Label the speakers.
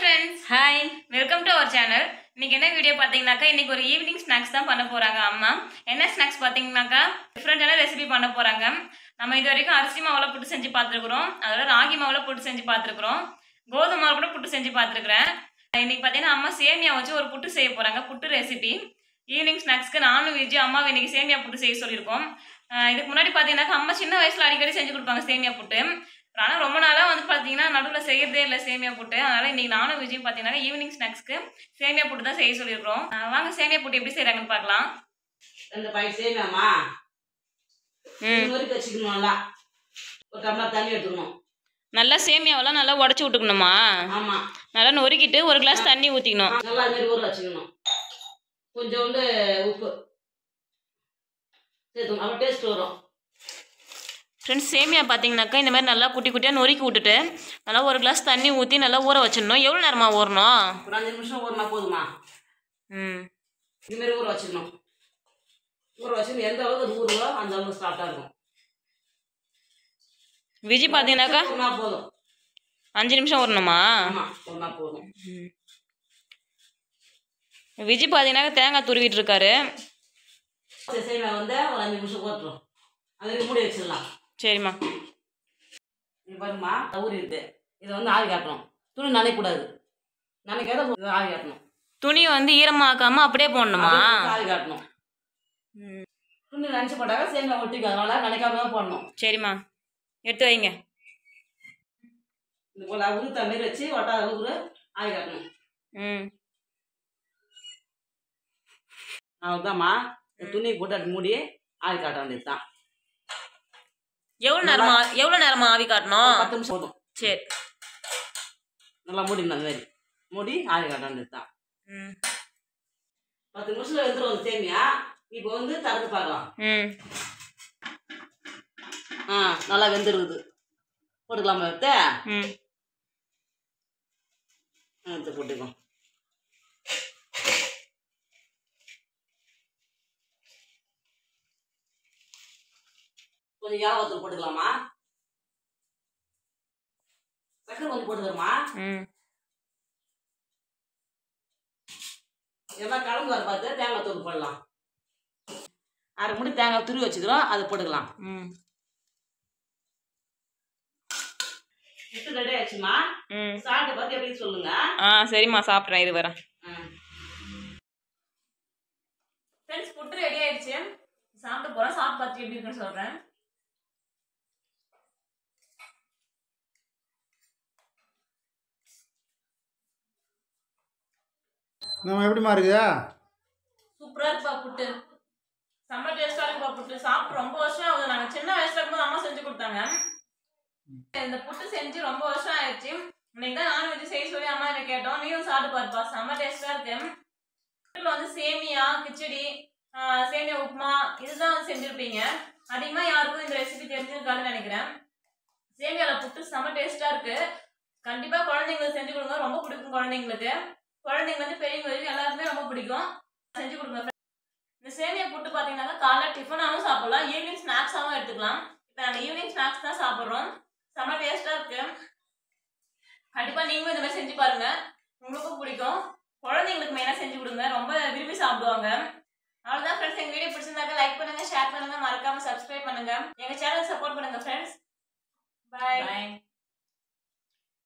Speaker 1: Friends
Speaker 2: hi
Speaker 1: welcome to our channel இன்னைக்கு என்ன video பார்த்தீங்கன்னாக்கா இன்னைக்கு ஒரு ஈவினிங் ஸ்நாக்ஸ் தான் பண்ண போறாங்க அம்மா என்ன ஸ்நாக்ஸ் பார்த்தீங்கன்னாக்கா டிஃப்ரெண்டான ரெசிபி பண்ண போறாங்க நம்ம இது வரைக்கும் அரிசி மாவுல புட்டு செஞ்சு பார்த்துருக்குறோம் அதோட ராகி மாவுல புட்டு செஞ்சு பார்த்துருக்குறோம் கோதுமை மாவு கூட புட்டு செஞ்சு பார்த்துருக்குறேன் இன்னைக்கு பார்த்தீங்கன்னா அம்மா சேமியா வச்சு ஒரு புட்டு செய்ய போறாங்க புட்டு ரெசிபி ஈவினிங் ஸ்நாக்ஸ்க்கு நானும் விஜய் அம்மாவை இன்னைக்கு சேமியா புட்டு செய்ய சொல்லியிருக்கோம் அஹ் இதுக்கு முன்னாடி பார்த்தீங்கன்னாக்கா அம்மா சின்ன வயசுல அடிக்கடி செஞ்சு கொடுப்பாங்க சேமியா புட்டு ஆனால் ரொம்ப நாளாக வந்து பார்த்தீங்கன்னா நடுவில் செய்யறதே இல்லை சேமியா புட்டு அதனால இன்னைக்கு நானும் விஜயும் பார்த்தீங்கன்னா ஈவினிங் ஸ்நாக்ஸ்க்கு சேமியா புட்டு தான் செய்ய சொல்லியிருக்கிறோம் அஹ் வாங்க சேமியா புட்டு எப்படி செய்கிறாங்கன்னு பார்க்கலாம்
Speaker 2: ரெண்டு பாக்கெட் சேமியாமா
Speaker 1: ம்
Speaker 2: நொறுக்கி வச்சுக்கணும் நல்லா ஒரு டம்ளர் தண்ணி எடுத்துக்கணும்
Speaker 1: நல்லா சேமியாவெல்லாம் நல்லா உடச்சி விட்டுக்கணுமா
Speaker 2: ஆமா
Speaker 1: நல்லா நொறுக்கிட்டு ஒரு கிளாஸ் தண்ணி ஊற்றிக்கணும்
Speaker 2: நல்லா அது மாதிரி ஊற வச்சுக்கணும் கொஞ்சோண்டு உப்பு சேர்த்துக்கணும் அப்போ டேஸ்ட் வரும்
Speaker 1: ஃப்ரெண்ட்ஸ் சேமியா பார்த்தீங்கன்னாக்கா இந்த மாதிரி நல்லா குட்டி குட்டியாக நொறுக்கி விட்டுட்டு நல்லா ஒரு கிளாஸ் தண்ணி ஊற்றி நல்லா ஊற வச்சிடணும் எவ்வளோ நேரமா ஊறணும்
Speaker 2: ஒரு அஞ்சு நிமிஷம் ஊறினா போதுமா
Speaker 1: ம்
Speaker 2: இது மாதிரி ஊற வச்சுக்கணும் ஊற வச்சுக்கணும் எந்த அளவுக்கு அது ஊறுவோ அந்த அளவுக்கு ஸ்டார்ட்டாக இருக்கும்
Speaker 1: விஜய் பார்த்தீங்கன்னாக்கா
Speaker 2: ஊறினா போதும்
Speaker 1: அஞ்சு நிமிஷம் ஊறணுமா
Speaker 2: ஆமாம் ஊறினா போதும்
Speaker 1: விஜய் பார்த்தீங்கன்னாக்கா தேங்காய் துருவிட்டு இருக்காரு
Speaker 2: சரி, சேமியா வந்து ஒரு அஞ்சு நிமிஷம் ஊற்றணும் அதுக்கு மூடி வச்சிடலாம்
Speaker 1: சரிம்மா
Speaker 2: இது பாருமா ஊறி இருக்கு இதை வந்து ஆவி காட்டணும் துணி நனைக்கூடாது நனைக்காத இதை ஆவி காட்டணும்
Speaker 1: துணி வந்து ஈரமாக்காம அப்படியே போடணுமா
Speaker 2: அப்படியே ஆவி காட்டணும் துணி நினச்சி போட்டாக்க சேமியா ஒட்டிக்கும் அதனால நினைக்காம தான் போடணும்
Speaker 1: சரிம்மா எடுத்து வைங்க
Speaker 2: இது போல் உளுத்த மாரி வச்சு ஒட்டாத அளவுக்கு ஆவி காட்டணும்
Speaker 1: ம்
Speaker 2: அவ்வளோதாம்மா இந்த துணி போட்டு அப்படி மூடி ஆவி காட்ட வேண்டியது தான்
Speaker 1: எவ்வளோ நேரமா எவ்வளோ நேரமா ஆவி காட்டணும்
Speaker 2: பத்து நிமிஷம் போதும்
Speaker 1: சரி
Speaker 2: நல்லா மூடிடணும் அந்த மாதிரி மூடி ஆவி காட்ட வேண்டியது தான்
Speaker 1: ம்
Speaker 2: பத்து நிமிஷத்தில் வெந்துடும் அந்த சேமியா இப்போ வந்து திறந்து பார்க்கலாம்
Speaker 1: ம்
Speaker 2: ஆ நல்லா வெந்துருக்குது போட்டுக்கலாமா எடுத்து
Speaker 1: ம்
Speaker 2: எடுத்து போட்டுக்கோ கொஞ்சம் ஏலவத்தூள் போட்டுக்கலாமா சக்கரை கொஞ்சம் போட்டுக்கிறோமா
Speaker 1: ம்
Speaker 2: எல்லாம் கலந்து வர பார்த்து தேங்காய் தூள் போடலாம் அரை முடி தேங்காய் துருவி வச்சுக்கிறோம் அதை போட்டுக்கலாம்
Speaker 1: ம்
Speaker 2: புட்டு ரெடி ஆச்சுமா
Speaker 1: ம்
Speaker 2: சாப்பிட்டு பார்த்து எப்படி சொல்லுங்க
Speaker 1: ஆ சரிம்மா சாப்பிட்றேன் இது வரேன்
Speaker 2: ம்.
Speaker 1: ஃப்ரெண்ட்ஸ் புட்டு ரெடி ஆயிடுச்சு சாப்பிட்டு போகிறோம் சாப்பிட்டு பார்த்து எப்படி இருக்குன்னு சொல்கிறேன்
Speaker 3: நம்ம எப்படிமா இருக்குதா
Speaker 1: சூப்பராக இருக்குப்பா புட்டு செம்ம டேஸ்டாக இருக்குப்பா புட்டு சாப்பிட்டு ரொம்ப வருஷம் ஆகுது நாங்கள் சின்ன வயசுல இருக்கும்போது அம்மா செஞ்சு கொடுத்தாங்க இந்த புட்டு செஞ்சு ரொம்ப வருஷம் ஆயிடுச்சு இன்னைக்கு தான் நான்வெஜ் செய்ய சொல்லி அம்மா கிட்ட கேட்டோம் நீயும் சாப்பிட்டு பாருப்பா செம்ம டேஸ்டாக இருக்கு வீட்டில் வந்து சேமியா கிச்சடி ஆஹ் சேமியா உப்புமா இதுதான் வந்து செஞ்சுருப்பீங்க அதிகமாக யாருக்கும் இந்த ரெசிபி தெரிஞ்சிருக்காதுன்னு நினைக்கிறேன் சேமியாவில் புட்டு செம்ம டேஸ்ட்டாக இருக்கு கண்டிப்பாக குழந்தைங்களுக்கு செஞ்சு கொடுங்க ரொம்ப பிடிக்கும் குழந்தைங்களுக்கு குழந்தைங்க வந்து பெரியவங்க வரைக்கும் எல்லாருக்குமே ரொம்ப பிடிக்கும் செஞ்சு கொடுங்க இந்த சேமியா புட்டு பார்த்தீங்கன்னா காலைல டிஃபனாகவும் சாப்பிடலாம் ஈவினிங் ஸ்நாக்ஸாகவும் எடுத்துக்கலாம் இப்போ நாங்கள் ஈவினிங் ஸ்நாக்ஸ் தான் சாப்பிட்றோம் செம்ம டேஸ்ட்டாக இருக்கு கண்டிப்பாக நீங்களும் இந்த மாதிரி செஞ்சு பாருங்க உங்களுக்கும் பிடிக்கும் குழந்தைங்களுக்கு மெயினாக செஞ்சு கொடுங்க ரொம்ப விரும்பி சாப்பிடுவாங்க அவ்வளோதான் ஃப்ரெண்ட்ஸ் எங்கள் வீடியோ பிடிச்சிருந்தாக்க லைக் பண்ணுங்க ஷேர் பண்ணுங்க மறக்காம சப்ஸ்கிரைப் பண்ணுங்க எங்கள் சேனல் சப்போர்ட் பண்ணுங்க ஃப்ரெண்ட்ஸ் பாய்